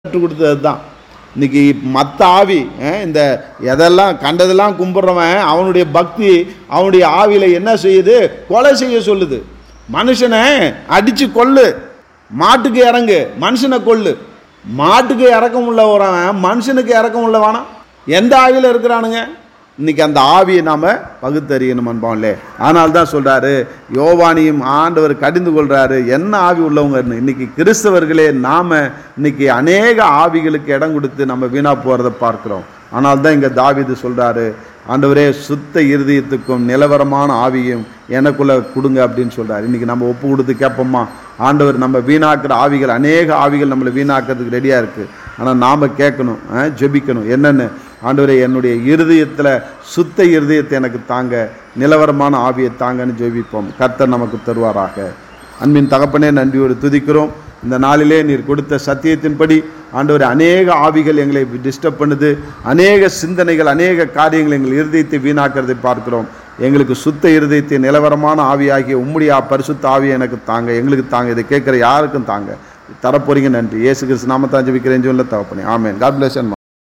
கற்றுக் கொடுத்தது தான் இன்னைக்கு மற்ற ஆவி அஹ், இந்த எதெல்லாம் கண்டதெல்லாம் கும்பிட்றவன் அவனுடைய பக்தி அவனுடைய ஆவியில் என்ன செய்யுது கொலை செய்ய சொல்லுது மனுஷனை அடித்து கொல்லு மாட்டுக்கு இறங்கு மனுஷனை கொல்லு மாட்டுக்கு இறக்கம் உள்ளவன் மனுஷனுக்கு இறக்கம் உள்ளவானா எந்த ஆவியில் இருக்கிறானுங்க இன்னைக்கு அந்த ஆவியை நாம் பகுத்தறியணும் அன்பான்லே ஆனால் தான் சொல்கிறாரு யோவானியும் ஆண்டவர் கடிந்து கொள்கிறாரு என்ன ஆவி உள்ளவங்க இன்னைக்கு கிறிஸ்தவர்களே நாம் இன்னைக்கு அநேக ஆவிகளுக்கு இடம் கொடுத்து நம்ம வீணாக போகிறத பார்க்குறோம் ஆனால் தான் இங்கே தாவீது சொல்கிறாரு ஆண்டவரே சுத்த இருதயத்துக்கும் நிலவரமான ஆவியும் எனக்குள்ள கொடுங்க அப்படின்னு சொல்கிறார் இன்றைக்கி நம்ம ஒப்பு கொடுத்து கேட்போமா ஆண்டவர் நம்ம வீணாக்குற ஆவிகள் அநேக ஆவிகள் நம்மளை வீணாக்கிறதுக்கு ரெடியாக இருக்குது ஆனால் நாம் கேட்கணும் ஆ, ஜெபிக்கணும் என்னென்னு ஆண்டவரே என்னுடைய இருதயத்தில் சுத்த இருதயத்தை எனக்கு தாங்க நிலவரமான ஆவியை தாங்கன்னு ஜெபிப்போம் கர்த்தர் நமக்கு தருவாராக அன்பின் தகப்பனே நன்றியோடு துதிக்கிறோம் இந்த நாளிலே நீர் கொடுத்த சத்தியத்தின்படி ஆண்டவர் அநேக ஆவிகள் எங்களை டிஸ்டர்ப் பண்ணுது அநேக சிந்தனைகள் அநேக காரியங்கள் எங்கள் இருதயத்தை வீணாக்கிறதை பார்க்கிறோம் எங்களுக்கு சுத்த இருதயத்தை நிலவரமான ஆவியாகிய உம்முடைய பரிசுத்த ஆவியை எனக்கு தாங்க எங்களுக்கு தாங்க இதை கேட்குற யாருக்கும் தாங்க தரப்போறீங்க நன்றி இயேசு கிறிஸ்து நாமத்தான் ஜெபிக்கிறேன் சொல்ல தகப்பனே ஆமென் காட் பிளஸ்